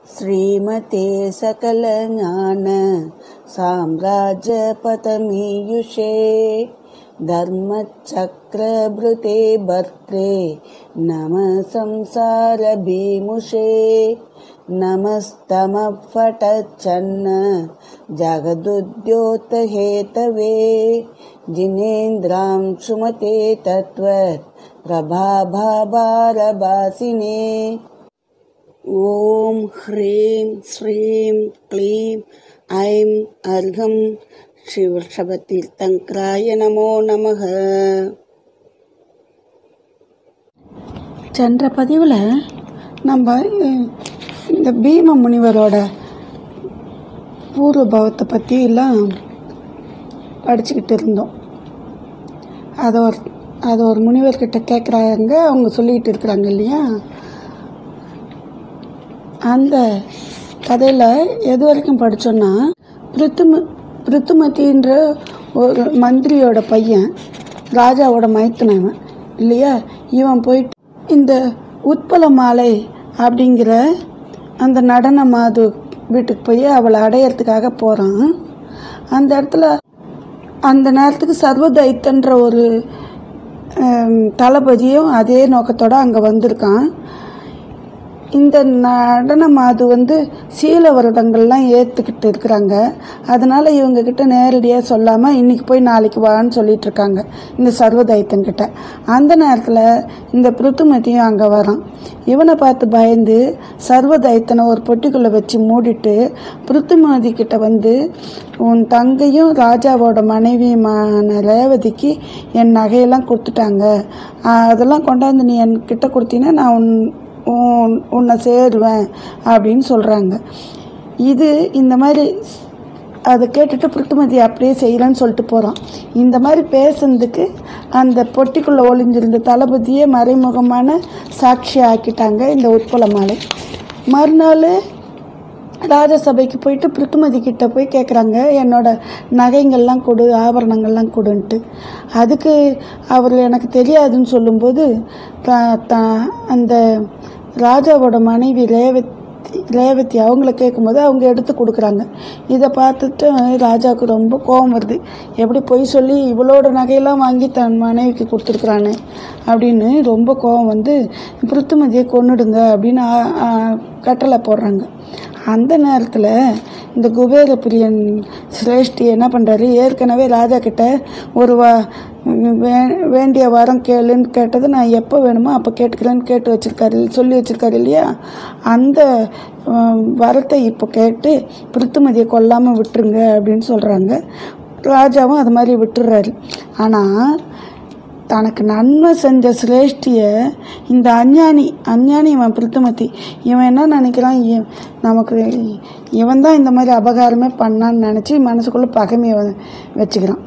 श्रीमते सकलज्ञान साम्राज्यपतमीयुषे धर्मचक्रभृते भर्त्रे नमः संसारभीमुषे नमस्तमः फटच्छन्न जगदुद्योतहेतवे जिनेन्द्रां सुमते तत्त्वत् प्रभाभारभासिने ॐ ह्रीं श्रीं क्लीं ऐं अर्घं शिवषभतीर्थङ्कराय नमो நமக சென்ற பதிவில் நம்ம அஹ், இந்த பீம முனிவரோட பூர்வபவத்தை பற்றி எல்லாம் படிச்சுக்கிட்டு இருந்தோம் அதை ஒரு அதை ஒரு முனிவர்கிட்ட கேட்குறாங்க அவங்க சொல்லிக்கிட்டு இருக்கிறாங்க இல்லையா அந்த கதையில் எது வரைக்கும் படித்தோன்னா பிருத்தும பிருத்துமதின்ற ஒரு மந்திரியோட பையன் ராஜாவோட மைத்துனவன் இல்லையா இவன் போயிட்டு இந்த உட்பல மாலை அப்படிங்கிற அந்த நடன மாது வீட்டுக்கு போய் அவளை அடையறதுக்காக போகிறான் அந்த இடத்துல அந்த நேரத்துக்கு சர்வதைத்தன்ற ஒரு ஹம், தளபதியும் அதே நோக்கத்தோட அங்கே வந்திருக்கான் இந்த நடன மாது வந்து சீல வருடங்கள்லாம் ஏற்றுக்கிட்டு இருக்கிறாங்க அதனால இவங்க கிட்ட நேரடியாக சொல்லாமல் இன்னைக்கு போய் நாளைக்கு வான்னு சொல்லிட்டு இருக்காங்க இந்த சர்வதைத்தன் கிட்ட அந்த நேரத்தில் இந்த பிருத்துமதியும் அங்கே வரான் இவனை பார்த்து பயந்து சர்வதைத்தனை ஒரு பொட்டிக்குள்ளே வச்சு மூடிட்டு பிருத்துமதி கிட்ட வந்து உன் தங்கையும் ராஜாவோட மனைவியுமான ரேவதிக்கு என் நகையெல்லாம் கொடுத்துட்டாங்க ஆஹ் அதெல்லாம் கொண்டாந்து நீ என்கிட்ட கொடுத்தீங்கன்னா நான் உன் உன்- உன்னை சேருவேன் அப்படின்னு சொல்கிறாங்க இது இந்த மாதிரி அதை கேட்டுட்டு பிருத்துமதி அப்படியே செய்யலன்னு சொல்லிட்டு போகிறான் இந்த மாதிரி பேசுனதுக்கு அந்த பொட்டிக்குள்ளே ஒளிஞ்சிருந்த தளபதியே மறைமுகமான சாட்சி ஆக்கிட்டாங்க இந்த உட்பல மாலை மறுநாள் ராஜசபைக்கு போயிட்டு பிருத்துமதி கிட்ட போய் கேட்குறாங்க என்னோட நகைங்கள்லாம் கொடு ஆபரணங்கள்லாம் கொடுன்ட்டு அதுக்கு அவர் எனக்கு தெரியாதுன்னு சொல்லும்போது த- த- அந்த ராஜாவோட மனைவி ரேவதி ரேவதி அவங்கள கேட்கும்போது அவங்க எடுத்து கொடுக்குறாங்க இதை பார்த்துட்டு ராஜாவுக்கு ரொம்ப கோபம் வருது எப்படி பொய் சொல்லி இவளோட நகையெல்லாம் வாங்கி தன் மனைவிக்கு கொடுத்துருக்குறானே அப்படின்னு ரொம்ப கோபம் வந்து பிருத்துமதியை கொன்னுடுங்க அப்படின்னு ஆ- ஆ, கட்டளை போடுறாங்க அந்த நேரத்தில் இந்த குபேர பிரியன் சிரேஷ்டி என்ன பண்ணுறாரு ஏற்கனவே ராஜா கிட்ட ஒரு வா வே- வேண்டிய வரம் கேளுன்னு கேட்டது நான் எப்போ வேணுமோ அப்போ கேட்டுக்கிறேன்னு கேட்டு வச்சிருக்காரு சொல்லி வச்சிருக்காரு இல்லையா அந்த உம், வரத்தை இப்போ கேட்டு பிருத்துமதியை கொல்லாமல் விட்டுருங்க அப்படின்னு சொல்கிறாங்க ராஜாவும் அது மாதிரி விட்டுடுறாரு ஆனால் தனக்கு நன்மை செஞ்ச சிரேஷ்டிய இந்த அஞ்ஞானி அஞ்ஞானி இவன் பிருத்துமதி இவன் என்ன நினைக்கிறான் இ- நமக்கு இவன் தான் இந்த மாதிரி அபகாரமே பண்ணான்னு நினச்சி மனசுக்குள்ளே பகைமையை வ- வச்சுக்கிறான்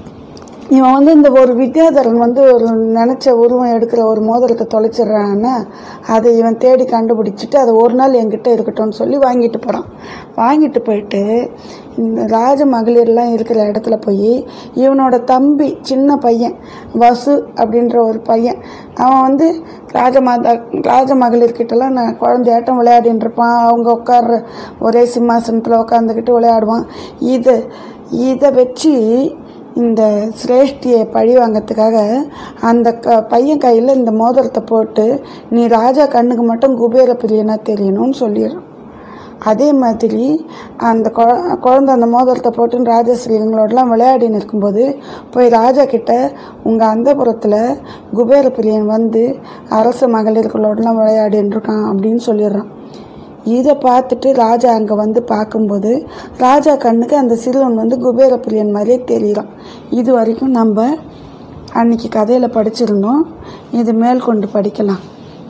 இவன் வந்து இந்த ஒரு வித்யாதரன் வந்து ஒரு நினச்ச உருவம் எடுக்கிற ஒரு மோதிரத்தை தொலைச்சிடுறான்னா அதை இவன் தேடி கண்டுபிடிச்சிட்டு அதை ஒரு நாள் என்கிட்ட இருக்கட்டும்னு சொல்லி வாங்கிட்டு போகிறான் வாங்கிட்டு போயிட்டு இந்த ராஜ மகளிர்லாம் இருக்கிற இடத்துல போய் இவனோட தம்பி சின்ன பையன் வசு அப்படின்ற ஒரு பையன் அவன் வந்து ராஜமாதா ராஜ மகளிர்கிட்டலாம் நான் குழந்தையாட்டம் விளையாடின்னு இருப்பான் அவங்க உட்கார்ற ஒரே சிம்மாசனத்தில் உட்காந்துக்கிட்டு விளையாடுவான் இதை இதை வச்சு இந்த சிரேஷ்டியை பழி வாங்கிறதுக்காக அந்த க பையன் கையில் இந்த மோதிரத்தை போட்டு நீ ராஜா கண்ணுக்கு மட்டும் குபேர பிரியனா தெரியணும்னு சொல்லிடுறான் அதே மாதிரி அந்த குழ- குழந்தை அந்த மோதிரத்தை போட்டு ராஜஸ்ரீங்களோடலாம் விளையாடின்னு இருக்கும்போது போய் ராஜா கிட்ட உங்கள் அந்தபுரத்தில் குபேர பிரியன் வந்து அரச மகளிர்களோடலாம் விளையாடின்னு இருக்கான் அப்படின்னு சொல்லிடுறான் இதை பார்த்துட்டு ராஜா அங்கே வந்து பார்க்கும்போது ராஜா கண்ணுக்கு அந்த சிறுவன் வந்து குபேர பிரியன் மாதிரியே தெரியறான் இது வரைக்கும் நம்ம அன்னைக்கு கதையில் படிச்சிருந்தோம் இது மேற்கொண்டு படிக்கலாம்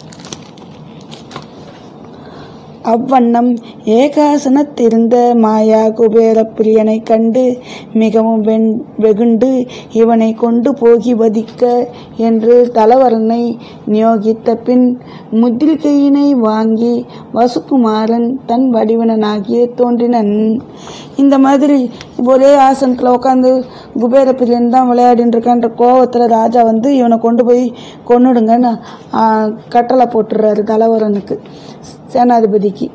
அவ்வண்ணம் ஏகாசனத்திருந்த மாயா குபேர பிரியனைக் கண்டு மிகவும் வெண் வெகுண்டு இவனை கொண்டு போகி வதிக்க என்று தலவரனை நியோகித்த பின் முத்திரிகையினை வாங்கி வசுகுமாரன் தன் வடிவனனாகிய தோன்றினன் இந்த மாதிரி ஒரே ஆசனத்தில் உட்காந்து குபேர பிரியன் தான் விளையாடின்னு இருக்கான்ற கோவத்தில் ராஜா வந்து இவனை கொண்டு போய் கொன்னுடுங்கன்னு ஆ, கட்டளை போட்டுடுறாரு தலவரனுக்கு சேனாதிபதிக்கு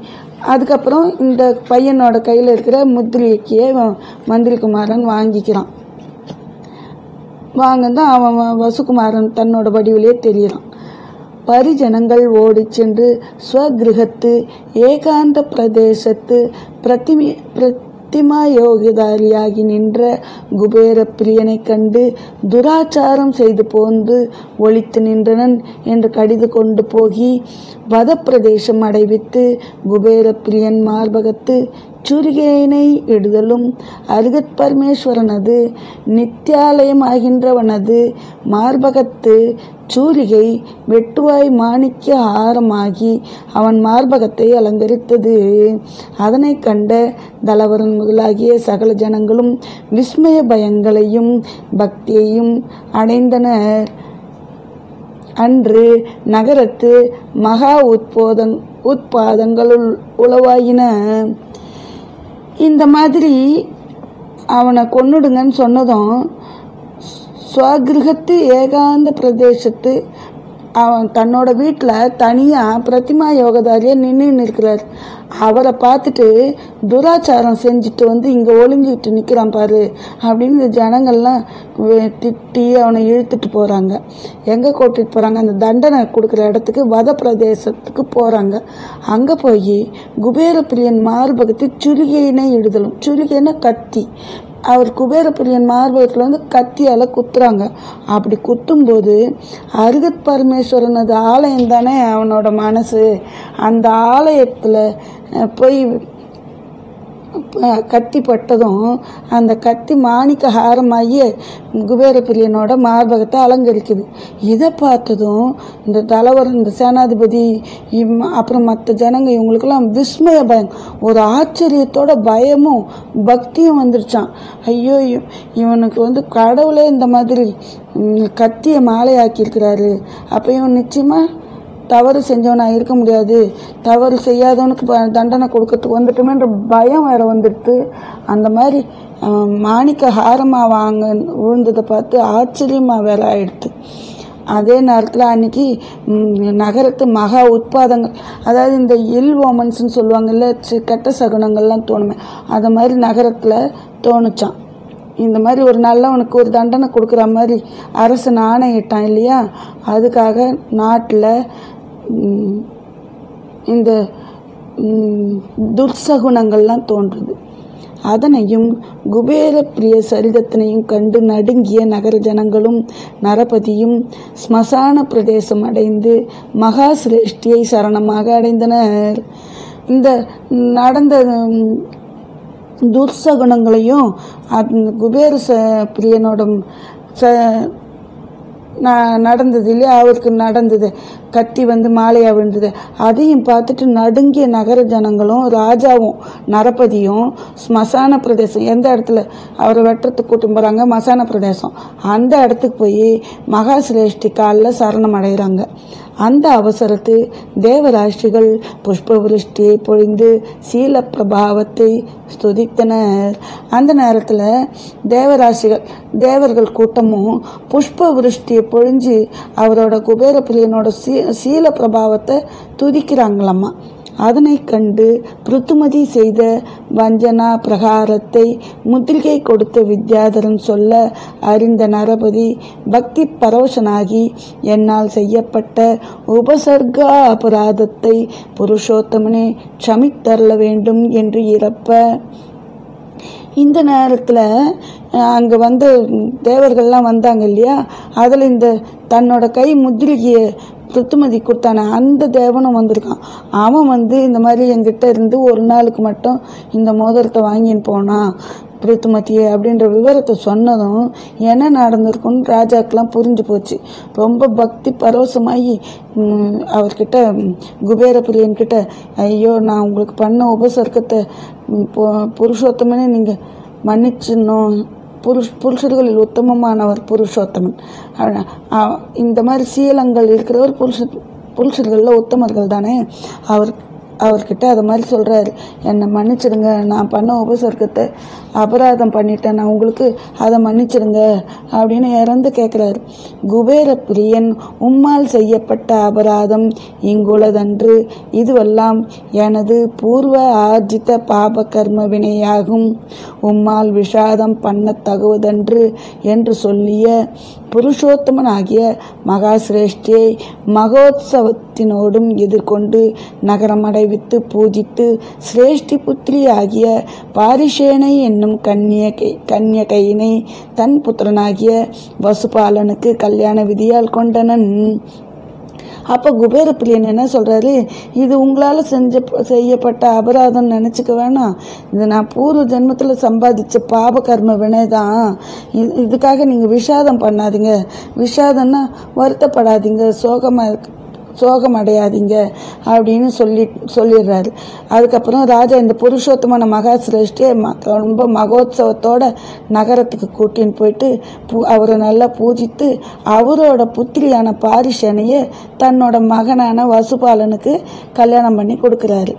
அதுக்கப்புறம் இந்த பையனோட கையில் இருக்கிற முத்திரைக்கியே மந்திரி குமாரன் வாங்கிக்கிறான் வாங்கதான் அவன் வ- வசுகுமாரன் தன்னோட வடிவிலே தெரியறான் பரிஜனங்கள் ஓடிச் சென்று ஸ்வகிருகத்து ஏகாந்த பிரதேசத்து பிரதிமி பிரதிமா யோகிதாரியாகி நின்ற குபேர பிரியனைக் கண்டு துராச்சாரம் செய்து போந்து ஒளித்து நின்றனன் என்று கடிது கொண்டு போகி வதப்பிரதேசம் அடைவித்து குபேர பிரியன் மார்பகத்து சுரிகையினை இடுதலும் அருகத் பரமேஸ்வரனது நித்தியாலயமாகின்றவனது மார்பகத்து சூரிகை வெட்டுவாய் மாணிக்க ஆரமாகி அவன் மார்பகத்தை அலங்கரித்தது அதனைக் கண்ட தலவரன் முதலாகிய சகல ஜனங்களும் விஸ்மய பயங்களையும் பக்தியையும் அடைந்தனர் அன்று நகரத்து மகா உத்போதங் உட்பாதங்களுள் உளவாயின இந்த மாதிரி அவனை கொன்னுடுங்கன்னு சொன்னதும் ஸ்வகிருகத்து ஏகாந்த பிரதேசத்து அவன் தன்னோட வீட்டில் தனியாக பிரதிமா யோகதாரியாக நின்று நிற்கிறார் அவரை பார்த்துட்டு துராச்சாரம் செஞ்சுட்டு வந்து இங்கே ஒளிஞ்சிட்டு நிற்கிறான் பாரு அப்படின்னு இந்த ஜனங்கள்லாம் வே- திட்டி அவனை இழுத்துட்டு போகிறாங்க எங்கே கூட்டிட்டு போகிறாங்க அந்த தண்டனை கொடுக்குற இடத்துக்கு வத பிரதேசத்துக்கு போகிறாங்க அங்கே போய் குபேரப்பிரியன் மார்பகத்தை சுருகையினை இடுதலும் சுருகைன்னா கத்தி அவர் குபேரப்பிரியன் மார்பகத்தில் வந்து கத்தியால் குத்துறாங்க அப்படி குத்தும்போது அருகத் பரமேஸ்வரனது ஆலயம் தானே அவனோட மனசு அந்த ஆலயத்தில் போய் ப- கத்தி பட்டதும் அந்த கத்தி மாணிக்க ஹாரமாகி குபேரப்பிரியனோட மார்பகத்தை அலங்கரிக்குது இதை பார்த்ததும் இந்த தலைவர் இந்த சேனாதிபதி இம் அப்புறம் மற்ற ஜனங்க இவங்களுக்கெல்லாம் விஸ்மய பயம் ஒரு ஆச்சரியத்தோட பயமும் பக்தியும் வந்துருச்சான் ஐயோ இவ- இவனுக்கு வந்து கடவுளே இந்த மாதிரி ம், கத்தியை மாலையாக்கியிருக்கிறாரு அப்போ இவன் நிச்சயமாக தவறு செஞ்சவனா இருக்க முடியாது தவறு செய்யாதவனுக்கு ப- தண்டனை கொடுக்கறதுக்கு வந்துட்டோமேன்ற பயம் வேற வந்துடுது அந்த மாதிரி அஹ், மாணிக்க ஹாரமாக வாங்க விழுந்ததை பார்த்து ஆச்சரியமாக வேற ஆயிடுது அதே நேரத்தில் அன்னைக்கு ம், நகரத்து மகா உட்பாதங்கள் அதாவது இந்த இல் ஓமன்ஸ்னு சொல்லுவாங்கல்ல சி- கெட்ட சகுனங்கள்லாம் தோணுமே அது மாதிரி நகரத்தில் தோணுச்சான் இந்த மாதிரி ஒரு நல்லவனுக்கு ஒரு தண்டனை கொடுக்குற மாதிரி அரசன் ஆணையிட்டான் இல்லையா அதுக்காக நாட்டில் இந்த ம், துர்சகுணங்கள்லாம் தோன்றுது அதனையும் குபேர பிரிய சரிதத்தினையும் கண்டு நடுங்கிய நகர ஜனங்களும் நரபதியும் ஸ்மசான பிரதேசம் அடைந்து மகா சிரேஷ்டியை சரணமாக அடைந்தனர் இந்த நடந்த ம், துர்சகுணங்களையும் அந்த குபேர ச பிரியனோட ச ந- நடந்தது இல்லையா அவருக்கு நடந்தது கத்தி வந்து மாலையா விழுந்தது அதையும் பார்த்துட்டு நடுங்கிய நகர ஜனங்களும் ராஜாவும் நரபதியும் ஸ்மசான பிரதேசம் எந்த இடத்துல அவரை வெட்டுறதுக்கு கூட்டிட்டு போகிறாங்க மசான பிரதேசம் அந்த இடத்துக்கு போய் மகா சிரேஷ்டி காலில் சரணம் அடைகிறாங்க அந்த அவசரத்து தேவராஷ்டிகள் புஷ்ப விருஷ்டியை பொழிந்து சீல பிரபாவத்தை ஸ்துதித்தனர் அந்த நேரத்தில் தேவராசிகள் தேவர்கள் கூட்டமும் புஷ்ப விருஷ்டியை பொழிஞ்சு அவரோட குபேர பிரியனோட சீ சீல பிரபாவத்தை துதிக்கிறாங்களாம்மா அதனை கண்டு பிருத்துமதி செய்த வஞ்சனா பிரகாரத்தை முத்திரிகை கொடுத்த வித்யாதரன் சொல்ல அறிந்த நரபதி பக்தி பரவசனாகி என்னால் செய்யப்பட்ட உபசர்க அபராதத்தை புருஷோத்தமனே க்ஷமித்தருள வேண்டும் என்று இறப்ப இந்த நேரத்தில் அங்கே வந்து தேவர்கள்லாம் வந்தாங்க இல்லையா அதில் இந்த தன்னோட கை முத்திரிகையை ருத்துமதி கொடுத்தானே அந்த தேவனும் வந்திருக்கான் அவன் வந்து இந்த மாதிரி என்கிட்ட இருந்து ஒரு நாளுக்கு மட்டும் இந்த மோதிரத்தை வாங்கின்னு போனான் பிருத்துமதியே அப்படின்ற விவரத்தை சொன்னதும் என்ன நடந்திருக்குன்னு ராஜாக்கெல்லாம் புரிஞ்சு போச்சு ரொம்ப பக்தி பரவசமாகி ம், அவர்கிட்ட ம், குபேரபிரியன்கிட்ட ஐயோ நான் உங்களுக்கு பண்ண உபசர்க்கத்தை ம், பு- புருஷோத்தமனே நீங்கள் மன்னிச்சிடணும் புருஷ் புருஷர்களில் உத்தமமானவர் புருஷோத்தமன் அ- அ- இந்த மாதிரி சீலங்கள் இருக்கிறவர் புருஷ புருஷர்களில் உத்தமர்கள் தானே அவர் அவர்கிட்ட அது மாதிரி சொல்கிறாரு என்னை மன்னிச்சிடுங்க நான் பண்ண உபசர்க்கத்தை அபராதம் பண்ணிட்டேன் நான் உங்களுக்கு அதை மன்னிச்சிடுங்க அப்படின்னு இறந்து கேட்குறாரு குபேர பிரியன் உம்மால் செய்யப்பட்ட அபராதம் இங்குள்ளதன்று இதுவெல்லாம் எனது பூர்வ ஆர்ஜித பாப கர்ம வினையாகும் உம்மால் விஷாதம் பண்ணத் தகுவதன்று என்று சொல்லிய புருஷோத்தமனாகிய மகாசிரேஷ்டியை மகோத்சவத்தினோடும் எதிர்கொண்டு நகரமடைவித்து பூஜித்து சிரேஷ்டி புத்திரி ஆகிய பாரிஷேனை என்னும் கன்னியகை கன்யகையினை தன் புத்திரனாகிய வசுபாலனுக்கு கல்யாண விதியால் கொண்டனன் அப்போ குபேர பிரியன் என்ன சொல்கிறாரு இது உங்களால் செஞ்ச செய்யப்பட்ட அபராதம் நினச்சிக்க வேணாம் இது நான் பூர்வ ஜென்மத்தில் சம்பாதிச்ச பாப கர்ம வினை தான் இது இதுக்காக நீங்கள் விஷாதம் பண்ணாதீங்க விஷாதம்னா வருத்தப்படாதீங்க சோகமாக இருக்கு சோகம் அடையாதீங்க அப்படின்னு சொல்லி சொல்லிடுறாரு அதுக்கப்புறம் ராஜா இந்த புருஷோத்தமான மகா சிரேஷ்டியை ம- ரொம்ப மகோத்சவத்தோட நகரத்துக்கு கூட்டின்னு போயிட்டு பூ அவரை நல்லா பூஜித்து அவரோட புத்திரியான பாரிஷனையை தன்னோட மகனான வசுபாலனுக்கு கல்யாணம் பண்ணி கொடுக்குறாரு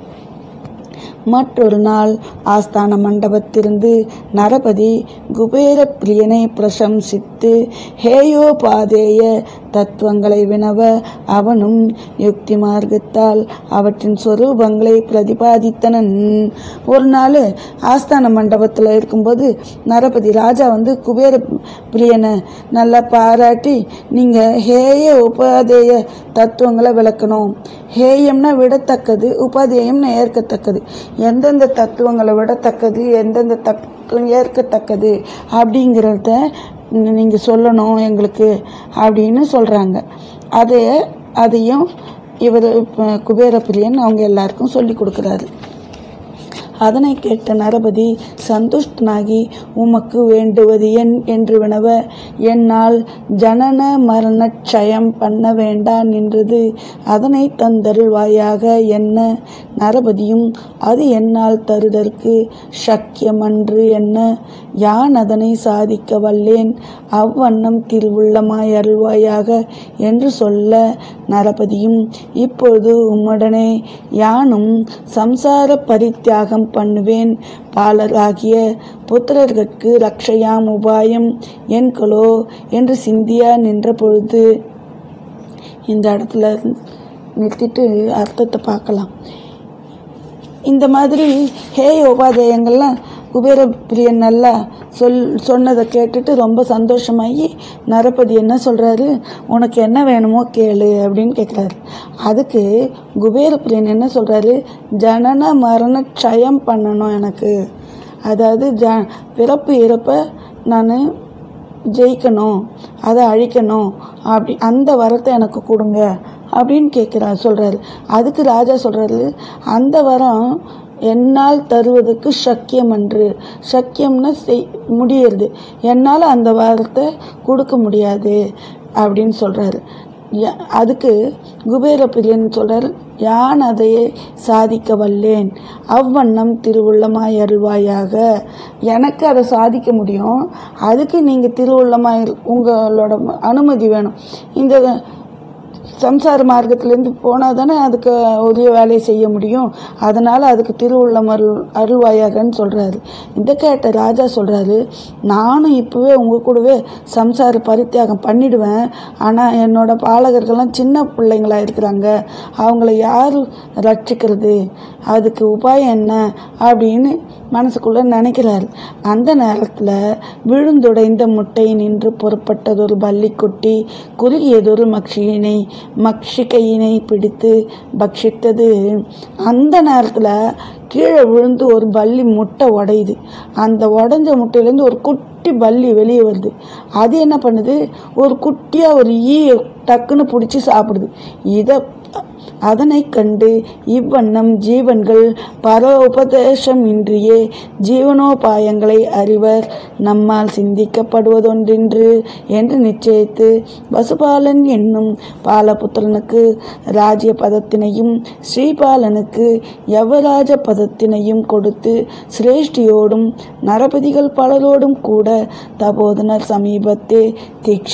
மற்றொரு நாள் ஆஸ்தான மண்டபத்திலிருந்து நரபதி குபேர பிரியனை பிரசம்சித்து ஹேயோபாதேய தத்துவங்களை வினவ அவனும் யுக்தி மார்க்கத்தால் அவற்றின் சொரூபங்களை பிரதிபாதித்தனன் ஒரு நாள் ஆஸ்தான மண்டபத்தில் இருக்கும்போது நரபதி ராஜா வந்து குபேர பிரியனை நல்லா பாராட்டி நீங்கள் ஹேய உபாதேய தத்துவங்களை விளக்கணும் ஹேயம்னா விடத்தக்கது உபாதேயம்னா ஏற்கத்தக்கது எந்தெந்த தத்துவங்களை விடத்தக்கது எந்தெந்த தத்துவம் ஏற்கத்தக்கது அப்படிங்கிறத நீங்கள் சொல்லணும் எங்களுக்கு அப்படின்னு சொல்கிறாங்க அதை அதையும் இவர் குபேரப்பிரியன் அவங்க எல்லாருக்கும் சொல்லி கொடுக்குறாரு அதனை கேட்ட நரபதி சந்துஷ்டனாகி உமக்கு வேண்டுவது என் என்று வினவ என்னால் ஜனன மரணட்சயம் பண்ண வேண்டா நின்றது அதனை தந்தருள்வாயாக என்ன நரபதியும் அது என்னால் தருதற்கு சக்கியமன்று என்ன யான் அதனை சாதிக்க வல்லேன் அவ்வண்ணம் திருவுள்ளமாய் அருள்வாயாக என்று சொல்ல நரபதியும் இப்பொழுது உம்முடனே யானும் சம்சார பரித்தியாகம் பண்ணுவேன் பாலராகிய புத்திரர்கட்கு ரக்ஷயாம் உபாயம் என்களோ என்று சிந்தியா நின்ற பொழுது இந்த இடத்துல நிறுத்திட்டு அர்த்தத்தை பார்க்கலாம் இந்த மாதிரி ஹேய உபாதேயங்கள்லாம் குபேர பிரியன் நல்லா சொல் சொன்னதை கேட்டுட்டு ரொம்ப சந்தோஷமாகி நரபதி என்ன சொல்கிறாரு உனக்கு என்ன வேணுமோ கேளு அப்படின்னு கேட்குறாரு அதுக்கு குபேர பிரியன் என்ன சொல்கிறாரு ஜனன மரண க்ஷயம் பண்ணணும் எனக்கு அதாவது ஜ பிறப்பு இறப்பை நான் ஜெயிக்கணும் அதை அழிக்கணும் அப்படி அந்த வரத்தை எனக்கு கொடுங்க அப்படின்னு கேட்குறாரு சொல்கிறாரு அதுக்கு ராஜா சொல்கிறாரு அந்த வரம் என்னால் தருவதற்கு சக்கியம் அன்று சக்கியம்னா செய் முடியறது என்னால் அந்த வரத்தை கொடுக்க முடியாது அப்படின்னு சொல்கிறாரு ய- அதுக்கு குபேர பிரியன் சொல்றார் யான் அதையே சாதிக்க வல்லேன் அவ்வண்ணம் திருவுள்ளமாய் அருள்வாயாக எனக்கு அதை சாதிக்க முடியும் அதுக்கு நீங்கள் திருவுள்ளமாய் உங்களோட அனுமதி வேணும் இந்த சம்சார மார்க்கத்திலேருந்து போனால் தானே அதுக்கு உரிய வேலையை செய்ய முடியும் அதனால் அதுக்கு திருவுள்ளம் அருள் அருள்வாயாகன்னு சொல்கிறாரு இதை கேட்ட ராஜா சொல்கிறாரு நானும் இப்போவே உங்கள் கூடவே சம்சார பரித்தியாகம் பண்ணிடுவேன் ஆனால் என்னோட பாலகர்கள்லாம் சின்ன பிள்ளைங்களா இருக்கிறாங்க அவங்கள யார் ரட்சிக்கிறது அதுக்கு உபாயம் என்ன அப்படின்னு மனசுக்குள்ளே நினைக்கிறாரு அந்த நேரத்தில் விழுந்துடைந்த முட்டை நின்று புறப்பட்டதொரு பள்ளிக்குட்டி குறுகியதொரு மக்ஷியினை மக்ஷிகையினை பிடித்து பக்ஷித்தது அந்த நேரத்தில் கீழே விழுந்து ஒரு பல்லி முட்டை உடையுது அந்த உடஞ்ச முட்டையிலேருந்து ஒரு குட்டி பல்லி வெளியே வருது அது என்ன பண்ணுது ஒரு குட்டியாக ஒரு ஈயை டக்குன்னு பிடிச்சி சாப்பிடுது இதை அதனை கண்டு இவ்வண்ணம் ஜீவன்கள் பரோபதேசம் இன்றியே ஜீவனோபாயங்களை அறிவர் நம்மால் சிந்திக்கப்படுவதொன்றின்று என்று நிச்சயித்து வசுபாலன் என்னும் பாலபுத்திரனுக்கு ராஜ்ய பதத்தினையும் ஸ்ரீபாலனுக்கு யவராஜ பதத்தினையும் கொடுத்து சிரேஷ்டியோடும் நரபதிகள் பலரோடும் கூட தபோதனர் சமீபத்தே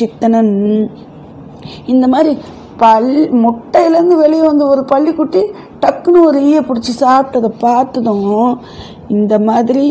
தீட்சித்தனன் இந்த மாதிரி பல் முட்டையிலேருந்து வெளியே வந்த ஒரு பள்ளிக்குட்டி டக்குன்னு ஒரு ஈயை பிடிச்சி சாப்பிட்டதை பார்த்ததும் இந்த மாதிரி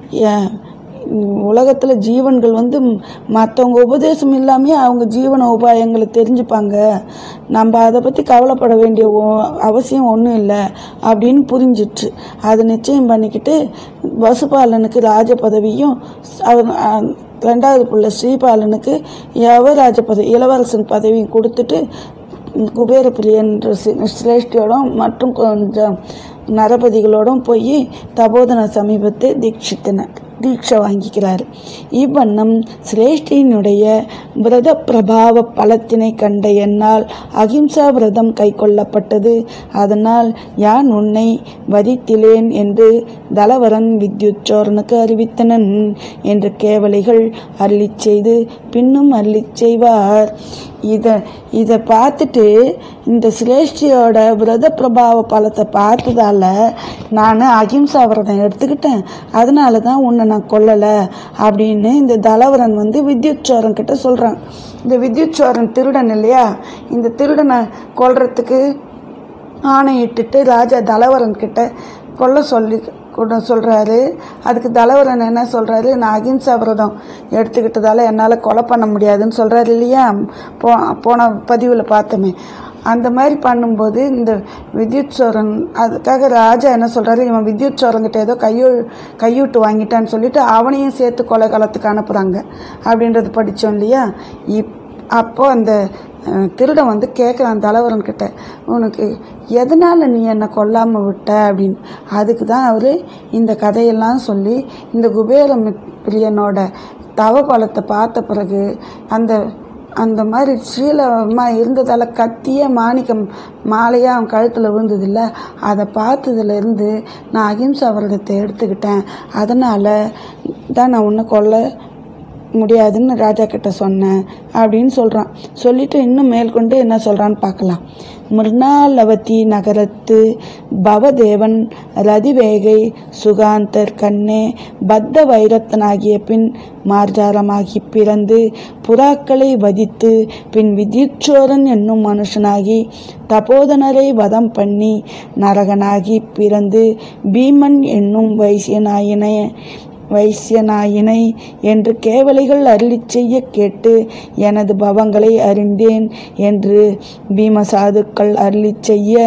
உலகத்தில் ஜீவன்கள் வந்து மற்றவங்க உபதேசம் இல்லாமே அவங்க ஜீவன உபாயங்களை தெரிஞ்சுப்பாங்க நம்ம அதை பற்றி கவலைப்பட வேண்டிய ஒ- அவசியம் ஒன்றும் இல்லை அப்படின்னு புரிஞ்சிட்டு அதை நிச்சயம் பண்ணிக்கிட்டு வசுபாலனுக்கு ராஜ பதவியும் அவர் அஹ், ரெண்டாவது புள்ள ஸ்ரீபாலனுக்கு யவராஜ பதவி இளவரசன் பதவியும் கொடுத்துட்டு குபேரபிரியன் சிரேஷ்டியோடும் மற்றும் கொஞ்சம் நரபதிகளோடும் போய் தபோதன சமீபத்தை தீட்சித்தனர் தீட்சை வாங்கிக்கிறார் இவ்வண்ணம் சிரேஷ்டியினுடைய விரத பிரபாவ பலத்தினை கண்ட என்னால் அகிம்சா விரதம் கைக்கொள்ளப்பட்டது அதனால் யான் உன்னை வதித்திலேன் என்று தலவரன் வித்யுச்சோரனுக்கு அறிவித்தனன் என்று கேவலிகள் அருளிச் செய்து பின்னும் அருளிச் செய்வார் இதை இதை பார்த்துட்டு இந்த சிரேஷ்டியோட விரத பிரபாவ பலத்தை பார்த்ததால நான் அகிம்சா விரதம் எடுத்துக்கிட்டேன் அதனால தான் உன்னை நான் கொல்லலை அப்படின்னு இந்த தலவரன் வந்து வித்யுச்சோரன் கிட்ட சொல்கிறான் இந்த வித்யுச்சோரன் திருடன் இல்லையா இந்த திருடனை கொல்றதுக்கு ஆணையிட்டுட்டு ராஜா தலவரன் கிட்ட கொல்ல சொல்லி கூட சொல்கிறாரு அதுக்கு தலவரன் என்ன சொல்கிறாரு நான் அகிம்சா விரதம் எடுத்துக்கிட்டதால என்னால் கொலை பண்ண முடியாதுன்னு சொல்கிறாரு இல்லையா போ போன பதிவில் பார்த்தோமே அந்த மாதிரி பண்ணும்போது இந்த வித்யுத் சோரன் அதுக்காக ராஜா என்ன சொல்கிறாரு இவன் வித்யுத் சோரங்கிட்ட ஏதோ கையு கையூட்டு வாங்கிட்டான்னு சொல்லிட்டு அவனையும் சேர்த்து கொலை காலத்துக்கு அனுப்புகிறாங்க அப்படின்றது படித்தோம் இல்லையா இப் அப்போ அந்த அஹ், திருடன் வந்து கேட்குறான் தலைவரன் கிட்ட உனக்கு எதனால் நீ என்னை கொல்லாமல் விட்ட அப்படின்னு அதுக்கு தான் அவர் இந்த கதையெல்லாம் சொல்லி இந்த குபேர பிரியனோட தவ பலத்தை பார்த்த பிறகு அந்த அந்த மாதிரி ஸ்ரீலமாக இருந்ததால் கத்திய மாணிக்கம் மாலையாக அவன் கழுத்தில் விழுந்ததில்ல அதை பார்த்ததுலேருந்து நான் அகிம்சா விரதத்தை எடுத்துக்கிட்டேன் அதனால் தான் நான் உன்னை கொல்ல முடியாதுன்னு ராஜா கிட்ட சொன்னேன் அப்படின்னு சொல்கிறான் சொல்லிட்டு இன்னும் மேற்கொண்டு என்ன சொல்கிறான்னு பார்க்கலாம் மிருணாலவதி நகரத்து பவதேவன் ரதிவேகை சுகாந்தர் கண்ணே பத்த வைரத்தனாகிய பின் மார்ஜாரமாகி பிறந்து புறாக்களை வதித்து பின் வித்யுச்சோரன் என்னும் மனுஷனாகி தபோதனரை வதம் பண்ணி நரகனாகி பிறந்து பீமன் என்னும் வைசியனாயின வைசியனாயினை என்று கேவலிகள் அருளிச் செய்ய கேட்டு எனது பவங்களை அறிந்தேன் என்று பீமசாதுக்கள் அருளிச் செய்ய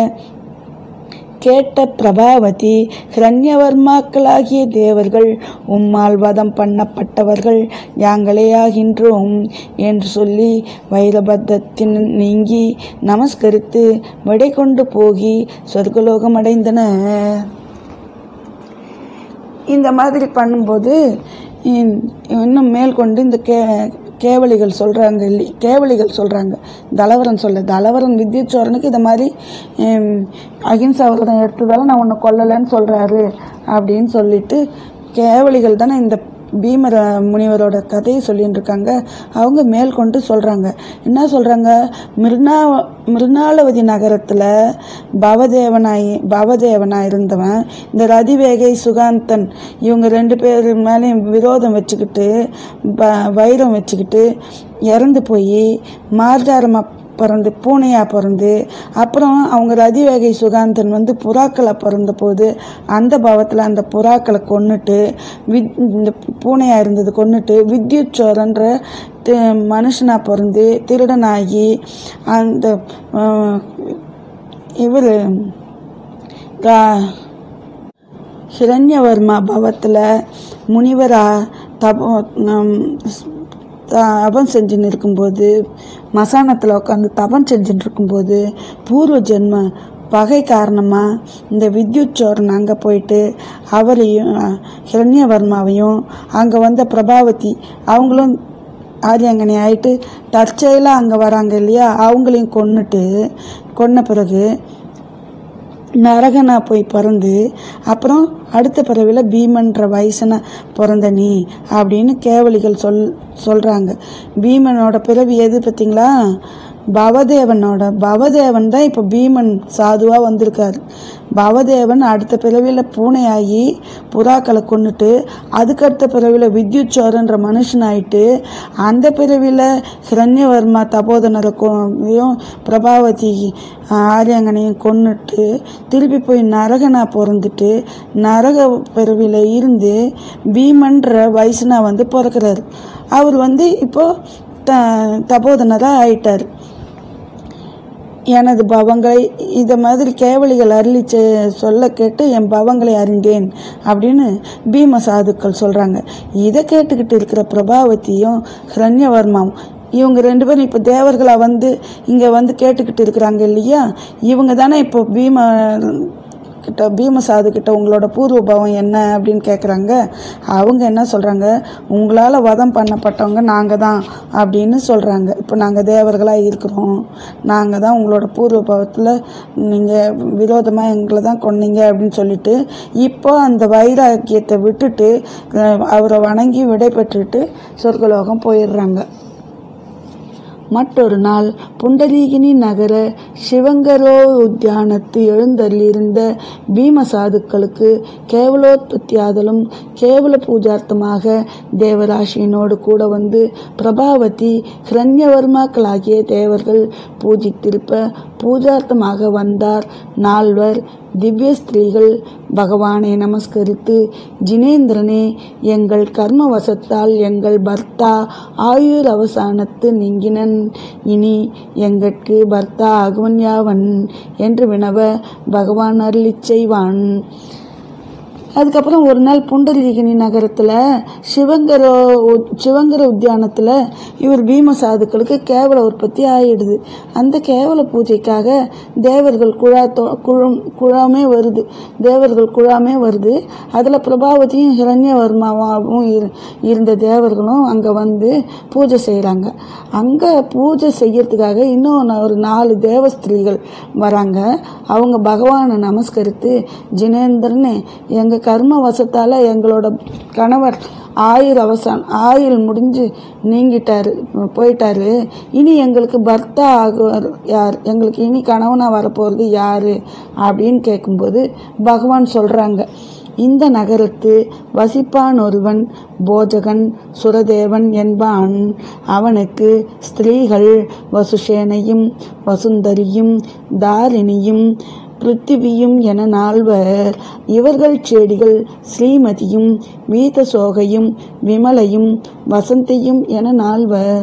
கேட்ட பிரபாவதி ஹிரண்யவர்மாக்களாகிய தேவர்கள் உம்மால் வதம் பண்ணப்பட்டவர்கள் யாங்களேயாகின்றோம் என்று சொல்லி வைரபத்தத்தின் நீங்கி நமஸ்கரித்து விடை கொண்டு போகி சொர்க்கலோகம் அடைந்தனர் இந்த மாதிரி பண்ணும்போது இன்- இன்னும் மேற்கொண்டு இந்த கே கேவலிகள் சொல்கிறாங்க இல்லை கேவலிகள் சொல்கிறாங்க தலவரன் சொல்ல தலவரன் வித்யுச்சோரனுக்கு இந்த மாதிரி ஹம், அகிம்சா விரதம் எடுத்ததால நான் உன்னை கொல்லலைன்னு சொல்கிறாரு அப்படின்னு சொல்லிட்டு கேவலிகள் தானே இந்த பீமர முனிவரோட கதையை சொல்லிட்டு இருக்காங்க அவங்க மேற்கொண்டு சொல்கிறாங்க என்ன சொல்கிறாங்க மிருணா மிருணாளவதி நகரத்தில் பவதேவனாய் பவதேவனாக இருந்தவன் இந்த ரதிவேகை சுகாந்தன் இவங்க ரெண்டு பேர் மேலேயும் விரோதம் வச்சுக்கிட்டு ப வைரம் வச்சுக்கிட்டு இறந்து போய் மார்ஜாரமாக பிறந்து பூனையாக பிறந்து அப்புறம் அவங்க ரதிவேகை சுகாந்தன் வந்து புறாக்களை பிறந்த போது அந்த பாவத்தில் அந்த புறாக்களை கொன்னுட்டு வித் இந்த பூனையாக இருந்தது கொன்னுட்டு வித்யுத் சோரன்ற மனுஷனாக பிறந்து திருடனாகி அந்த இவர் ஹிரண்யவர்மா பவத்தில் முனிவரா தபோ நம் தபம் செஞ்சுன்னு இருக்கும்போது மசானத்தில் உட்காந்து தபம் செஞ்சுட்டு இருக்கும்போது பூர்வ ஜென்ம பகை காரணமாக இந்த வித்யுத் சோரன் அங்கே போயிட்டு அவரையும் ஹிரண்யவர்மாவையும் அங்கே வந்த பிரபாவதி அவங்களும் ஆரியாங்கனி ஆயிட்டு தற்செயலாக அங்கே வராங்க இல்லையா அவங்களையும் கொன்னுட்டு கொன்ன பிறகு நரகனா போய் பிறந்து அப்புறம் அடுத்த பிறவியில் பீமன்ற வயசனை பிறந்த நீ அப்படின்னு கேவலிகள் சொல் சொல்கிறாங்க பீமனோட பிறவி எது பார்த்தீங்களா பவதேவனோட பவதேவன் தான் இப்போ பீமன் சாதுவாக வந்திருக்காரு பவதேவன் அடுத்த பிறவியில் பூனையாகி புறாக்களை கொண்டுட்டு அதுக்கடுத்த பிறவியில் வித்யுத் சோரன்ற மனுஷனாயிட்டு அந்த பிறவியில் ஹிரண்யவர்மா தபோதனரை கொயும் பிரபாவதி ஆரியங்கனையும் கொன்னுட்டு திருப்பி போய் நரகனா பிறந்துட்டு நரக பிறவியில் இருந்து பீமன்ற வயசுனா வந்து பிறக்கிறாரு அவர் வந்து இப்போ த தபோதனராக ஆயிட்டார் எனது பவங்களை இதை மாதிரி கேவலிகள் அருளி செ- சொல்ல கேட்டு என் பவங்களை அறிந்தேன் அப்படின்னு பீம சாதுக்கள் சொல்கிறாங்க இதை கேட்டுக்கிட்டு இருக்கிற பிரபாவதியும் ஹிரண்யவர்மாவும் இவங்க ரெண்டு பேரும் இப்போ தேவர்களாக வந்து இங்கே வந்து கேட்டுக்கிட்டு இருக்கிறாங்க இல்லையா இவங்க தானே இப்போ பீம கிட்ட பீமசாது கிட்ட உங்களோட பூர்வ பாவம் என்ன அப்படின்னு கேட்குறாங்க அவங்க என்ன சொல்கிறாங்க உங்களால் வதம் பண்ணப்பட்டவங்க நாங்கள் தான் அப்படின்னு சொல்கிறாங்க இப்போ நாங்கள் தேவர்களாக இருக்கிறோம் நாங்கள் தான் உங்களோட பூர்வ பாவத்தில் நீங்கள் விரோதமாக எங்களை தான் கொன்னீங்க அப்படின்னு சொல்லிட்டு இப்போ அந்த வைராக்கியத்தை விட்டுட்டு அஹ், அவரை வணங்கி விடை பெற்றுட்டு சொர்க்கலோகம் போயிடுறாங்க மற்றொரு நாள் புண்டரீகினி நகர சிவங்கரோ உத்தியானத்து எழுந்தருளியிருந்த பீம சாதுக்களுக்கு கேவலோத்பத்தியாதலும் கேவல பூஜார்த்தமாக தேவராசியினோடு கூட வந்து பிரபாவதி ஹிரண்யவர்மாக்களாகிய தேவர்கள் பூஜித்திருப்ப பூஜார்த்தமாக வந்தார் நால்வர் திவ்ய ஸ்திரீகள் பகவானை நமஸ்கரித்து ஜினேந்திரனே எங்கள் கர்மவசத்தால் எங்கள் பர்த்தா ஆயுர் அவசானத்து நீங்கினன் இனி எங்கட்கு பர்த்தா ஆகுவன் யாவன் என்று வினவ பகவான் அருளிச் செய்வான் அதுக்கப்புறம் ஒரு நாள் புண்டரீகினி நகரத்தில் சிவங்கர உ- சிவங்கர உத்தியானத்தில் இவர் பீம சாதுக்களுக்கு கேவல உற்பத்தி ஆயிடுது அந்த கேவல பூஜைக்காக தேவர்கள் குழா தோ- குழம் குழாமே வருது தேவர்கள் குழாமே வருது அதில் பிரபாவதியும் ஹிரண்யவர்மாவும் இரு- இருந்த தேவர்களும் அங்கே வந்து பூஜை செய்கிறாங்க அங்கே பூஜை செய்யறதுக்காக இன்னும் நா- ஒரு நாலு தேவஸ்திரீகள் வராங்க அவங்க பகவானை நமஸ்கரித்து ஜினேந்திரனே எங்கள் கர்ம வசத்தால் எங்களோட கணவர் ஆயுள் அவசான் ஆயுள் முடிஞ்சு நீங்கிட்டாரு போயிட்டாரு இனி எங்களுக்கு பர்த்தா ஆகுவார் யார் எங்களுக்கு இனி கணவனாக வரப்போகிறது யார் அப்படின்னு கேட்கும்போது பகவான் சொல்கிறாங்க இந்த நகரத்து வசிப்பான் ஒருவன் போஜகன் சுரதேவன் என்பான் அவனுக்கு ஸ்திரீகள் வசுஷேனையும் வசுந்தரியும் தாரிணியும் பிருத்திவியும் என நால்வர் இவர்கள் செடிகள் ஸ்ரீமதியும் வீதசோகையும் விமலையும் வசந்தியும் என நால்வர்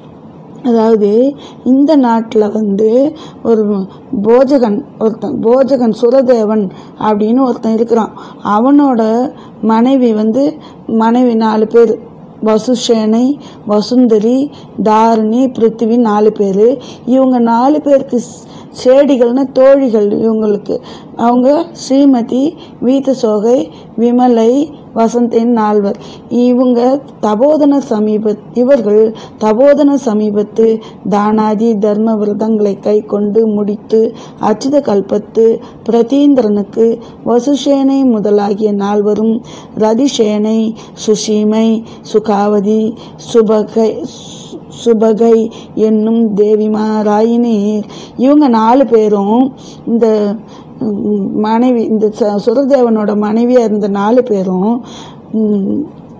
அதாவது இந்த நாட்டில் வந்து ஒரு போஜகன் ஒருத்தன் போஜகன் சுரதேவன் அப்படின்னு ஒருத்தன் இருக்கிறான் அவனோட மனைவி வந்து மனைவி நாலு பேர் வசுஷேனை வசுந்தரி தாரிணி பிருத்திவி நாலு பேர் இவங்க நாலு பேருக்கு ஸ்- சேடிகள்னு தோழிகள் இவங்களுக்கு அவங்க ஸ்ரீமதி வீதசோகை விமலை வசந்தின் நால்வர் இவங்க தபோதன சமீபத் இவர்கள் தபோதன சமீபத்து தானாதி தர்ம விரதங்களை கை கொண்டு முடித்து அச்சித கல்பத்து பிரதீந்திரனுக்கு வசுஷேனை முதலாகிய நால்வரும் ரதிஷேனை சுஷீமை சுகாவதி சுபகை சுபகை என்னும் தேவிமாராயினீர் இவங்க நாலு பேரும் இந்த ம், மனைவி இந்த ச- சுரதேவனோட மனைவியாக இருந்த நாலு பேரும் ம்,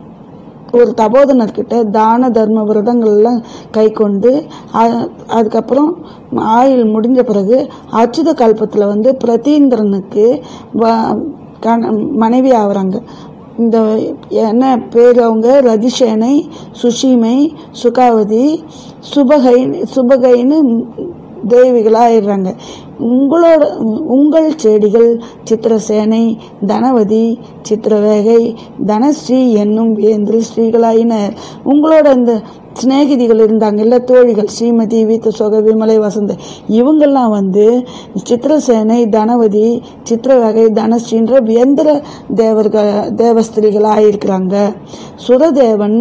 ஒரு தபோதனர்கிட்ட தான தர்ம விரதங்கள்லாம் கை கொண்டு அ- அதுக்கப்புறம் ஆயுள் முடிஞ்ச பிறகு அச்சுத கல்பத்தில் வந்து பிரதீந்திரனுக்கு வ- கண மனைவி ஆகுறாங்க இந்த என்ன பேர் அவங்க ரதிஷேனை சுஷிமை சுகாவதி சுபகை சுபகைன்னு தேவிகளாயிடுறாங்க உங்களோட உங்கள் செடிகள் சித்திரசேனை தனவதி சித்திரவேகை தனஸ்ரீ என்னும் வேந்திர ஸ்ரீகளாயினர் உங்களோட இந்த சிநேகிதிகள் இருந்தாங்கல்ல தோழிகள் ஸ்ரீமதி வீத்த சொக விமலை வசந்த இவங்கெல்லாம் வந்து சித்திரசேனை தனவதி சித்திரவகை தனஸ்ரீன்ற வேந்திர தேவர்கள் தேவஸ்திரிகளாக இருக்கிறாங்க சுரதேவன்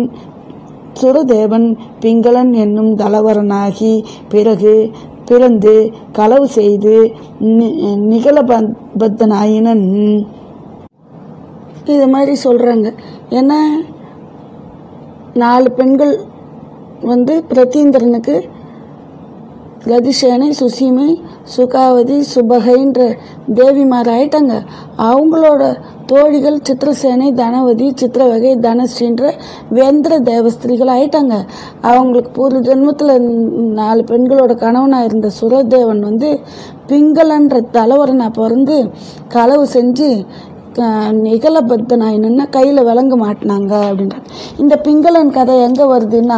சுரதேவன் பிங்களன் என்னும் தலவரனாகி பிறகு பிறந்து களவு செய்து நி- நிகழபத்தனாயினன் இது மாதிரி சொல்கிறாங்க ஏன்னா நாலு பெண்கள் வந்து பிரதீந்திரனுக்கு கதிசேனை சுசீமை சுகாவதி சுபகைன்ற தேவிமார் ஆயிட்டாங்க அவங்களோட தோழிகள் சித்திரசேனை தனவதி சித்திரவகை தனஸ்ரீன்ற வேந்திர தேவஸ்திரிகள் ஆயிட்டாங்க அவங்களுக்கு பூர்வ ஜென்மத்தில் நாலு பெண்களோட கணவனாக இருந்த சுரதேவன் வந்து பிங்களன்ற தலைவரனை பிறந்து களவு செஞ்சு க- நிகழபத்தனாய் நின்று கையில் விளங்க மாட்டினாங்க அப்படின்றாங்க இந்த பிங்களன் கதை எங்கே வருதுன்னா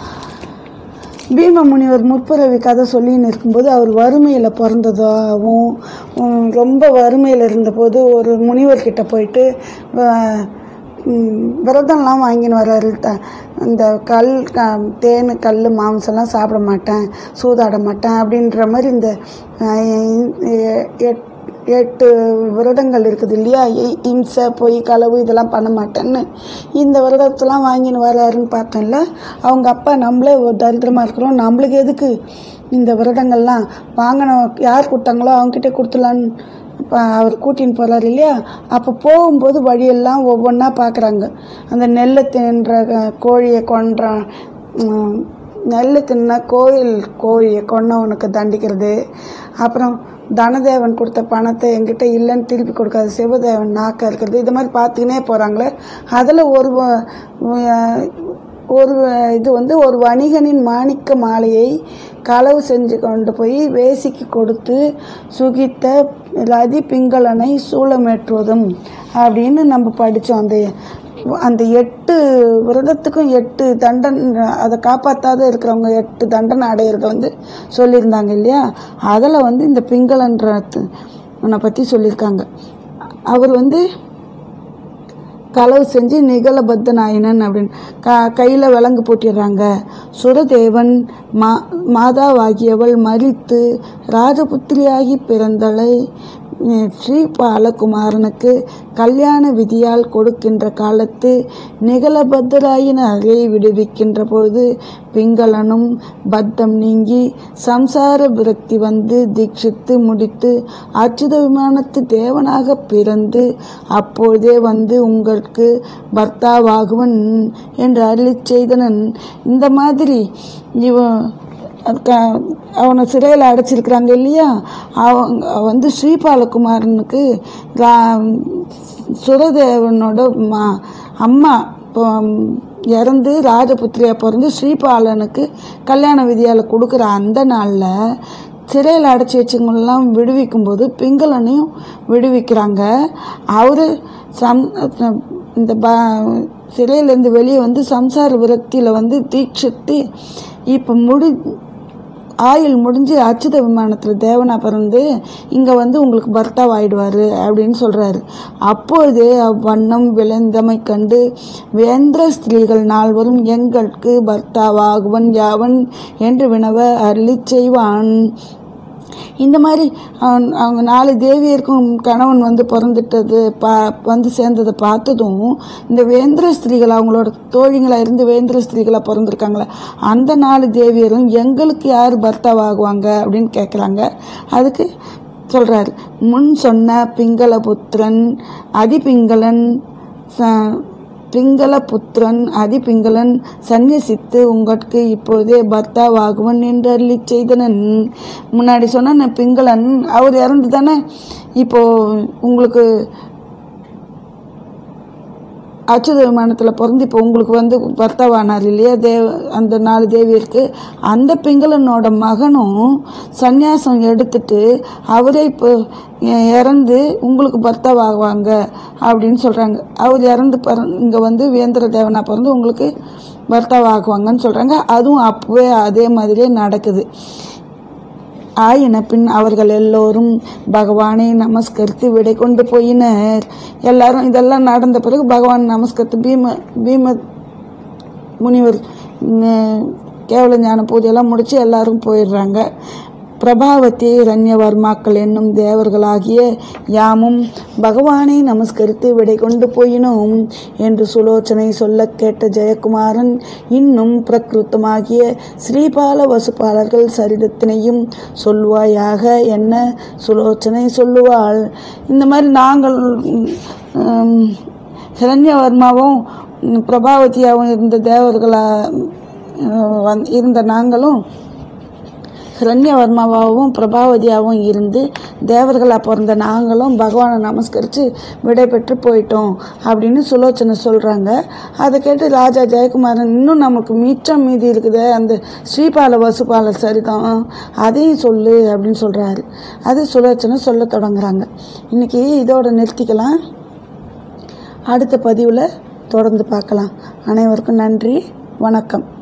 பீம முனிவர் முற்பிறவி கதை சொல்லின்னு இருக்கும்போது அவர் வறுமையில் பிறந்ததாகவும் உம், ரொம்ப வறுமையில் இருந்தபோது ஒரு முனிவர்கிட்ட போயிட்டு வ- உம், விரதம்லாம் வாங்கின்னு வர்றாரு த- இந்த கல் க- தேன் கல் மாംசம்லாம் சாப்பிட மாட்டேன் சூதாட மாட்டேன் அப்படின்ற மாதிரி இந்த அஹ், எ- எட்- எட்டு விரதங்கள் இருக்குது இல்லையா இ- இம்சை பொய் களவு இதெல்லாம் பண்ண மாட்டேன்னு இந்த விரதத்தெல்லாம் வாங்கின்னு வராருன்னு பார்த்தோம்ல அவங்க அப்பா நம்மளே ஒரு தரித்திரமாக இருக்கிறோம் நம்மளுக்கு எதுக்கு இந்த விரதங்கள்லாம் வாங்கின யார் கொடுத்தாங்களோ அவங்ககிட்ட கொடுத்துலான்னு இப்போ அவர் கூட்டின்னு போகிறார் இல்லையா அப்போ போகும்போது வழியெல்லாம் ஒவ்வொன்றா பார்க்குறாங்க அந்த நெல்லை தின்ற அஹ், கோழியை கொன்றான் உம், நெல் தின்ன கோயில் கோழியை கொன்னவனுக்கு தண்டிக்கிறது அப்புறம் தனதேவன் கொடுத்த பணத்தை என்கிட்ட இல்லைன்னு திருப்பி கொடுக்காது சிவதேவன் நாக்க இருக்கிறது இது மாதிரி பார்த்துக்கினே போகிறாங்களே அதில் ஒரு வ- வ- ஒரு இது வந்து ஒரு வணிகனின் மாணிக்க மாலையை களவு செஞ்சு கொண்டு போய் வேசிக்கு கொடுத்து சுகித்த ரதி பிங்களனை சூளமேற்றுவதும் அப்படின்னு நம்ம படித்தோம் அந்த அந்த எட்டு விரதத்துக்கும் எட்டு தண்டனை அதை காப்பாற்றாத இருக்கிறவங்க எட்டு தண்டனை அடையிறத வந்து சொல்லியிருந்தாங்க இல்லையா அதில் வந்து இந்த பிங்களன்ற உன்னை பற்றி சொல்லியிருக்காங்க அவர் வந்து களவு செஞ்சு நிகழபத்த நாயனன் அப்படின்னு க கையில் விலங்கு போட்டிடுறாங்க சுரதேவன் மா மாதாவாகியவள் மரித்து ராஜபுத்திரியாகி பிறந்தளை உம், ஸ்ரீ பாலகுமாரனுக்கு கல்யாண விதியால் கொடுக்கின்ற காலத்து நிகழபத்தராயின அறை விடுவிக்கின்ற பொழுது பிங்களனும் பத்தம் நீங்கி சம்சார விரக்தி வந்து தீட்சித்து முடித்து அச்சுத விமானத்து தேவனாக பிறந்து அப்பொழுதே வந்து உங்களுக்கு பர்த்தாவாகுவன் என்று அருளிச் செய்தனன் இந்த மாதிரி இவன் அதுக்கு அவனை சிறையில் அடைச்சிருக்கிறாங்க இல்லையா அவங்க வந்து ஸ்ரீபாலகுமாரனுக்கு ரா- சுரதேவனோட மா அம்மா இப்போ இறந்து ராஜபுத்திரியாக பிறந்து ஸ்ரீபாலனுக்கு கல்யாண விதியால் கொடுக்குற அந்த நாளில் சிறையில் அடைச்சி வச்சவங்களெல்லாம் விடுவிக்கும்போது பிங்களனையும் விடுவிக்கிறாங்க அவர் சம் இந்த ப சிறையிலேருந்து வெளியே வந்து சம்சார விரக்தியில் வந்து தீட்சித்து இப்போ முடி ஆயுள் முடிஞ்சு அச்சுத விமானத்தில் தேவனா பிறந்து இங்கே வந்து உங்களுக்கு பர்த்தாவ் ஆயிடுவார் அப்படின்னு சொல்கிறாரு அப்பொழுதே அவ்வண்ணம் விளைந்தமை கண்டு வேந்திர ஸ்திரீகள் நால்வரும் எங்களுக்கு பர்த்தாவாகுவன் யாவன் என்று வினவ அருளிச் செய்வான் இந்த மாதிரி அவன் அவங்க நாலு தேவியருக்கும் கணவன் வந்து பிறந்துட்டது பா வந்து சேர்ந்ததை பார்த்ததும் இந்த வேந்திர ஸ்திரீகள் அவங்களோட தோழிங்களாக இருந்து வேந்திர ஸ்திரீகளாக பிறந்திருக்காங்களே அந்த நாலு தேவியரும் எங்களுக்கு யார் பர்த்தாவாகுவாங்க அப்படின்னு கேட்குறாங்க அதுக்கு சொல்கிறாரு முன் சொன்ன பிங்களபுத்திரன் அதிபிங்களன் ச பிங்கள புத்திரன் அதிபிங்களன் சந்நிசித்து உங்களுக்கு இப்போதே பர்த்தாவாகுவன் என்று அருளி செய்தனன் முன்னாடி சொன்ன பிங்களன் அவர் இறந்து தானே இப்போ உங்களுக்கு அச்சுத விமானத்தில் பிறந்து இப்போ உங்களுக்கு வந்து பர்த்தாவானார் இல்லையா தேவ அந்த நாலு தேவியருக்கு அந்த பிங்களனோட மகனும் சந்நியாசம் எடுத்துட்டு அவரே இப்போ இ- இறந்து உங்களுக்கு பர்த்தாவாகுவாங்க அப்படின்னு சொல்கிறாங்க அவர் இறந்து பிற இங்கே வந்து வேந்திர தேவனா பிறந்து உங்களுக்கு பர்த்தாவாகுவாங்கன்னு சொல்கிறாங்க அதுவும் அப்போவே அதே மாதிரியே நடக்குது ஆயின பின் அவர்கள் எல்லோரும் பகவானை நமஸ்கரித்து விடை கொண்டு போயினர் எல்லாரும் இதெல்லாம் நடந்த பிறகு பகவான் நமஸ்கரித்து பீம பீம முனிவர் ம், கேவல ஞான பூஜையெல்லாம் முடித்து எல்லாரும் போயிடுறாங்க பிரபாவதி ரண்யவர்மாக்கள் என்னும் தேவர்களாகிய யாமும் பகவானை நமஸ்கரித்து விடை கொண்டு போயினோம் என்று சுலோச்சனை சொல்ல கேட்ட ஜெயக்குமாரன் இன்னும் பிரகிருத்தமாகிய ஸ்ரீபால வசுபாலர்கள் சரிதத்தினையும் சொல்வாயாக என்ன சுலோச்சனை சொல்லுவாள் இந்த மாதிரி நாங்கள் ம், ஹிரண்யவர்மாவும் ம், பிரபாவதியாகவும் இருந்த தேவர்களா ம், வந்து- இருந்த நாங்களும் ஹிரண்யவர்மாவாகவும் பிரபாவதியாகவும் இருந்து தேவர்களாக பிறந்த நாங்களும் பகவானை நமஸ்கரித்து விடை பெற்று போயிட்டோம் அப்படின்னு சுலோச்சனை சொல்கிறாங்க அதை கேட்டு ராஜா ஜெயக்குமாரன் இன்னும் நமக்கு மிச்சம் மீதி இருக்குது அந்த ஸ்ரீபால வசுபால சரிதம் அதையும் சொல்லு அப்படின்னு சொல்கிறாரு அது சுலோச்சனை சொல்ல தொடங்குறாங்க இன்றைக்கி இதோட நிறுத்திக்கலாம் அடுத்த பதிவில் தொடர்ந்து பார்க்கலாம் அனைவருக்கும் நன்றி வணக்கம்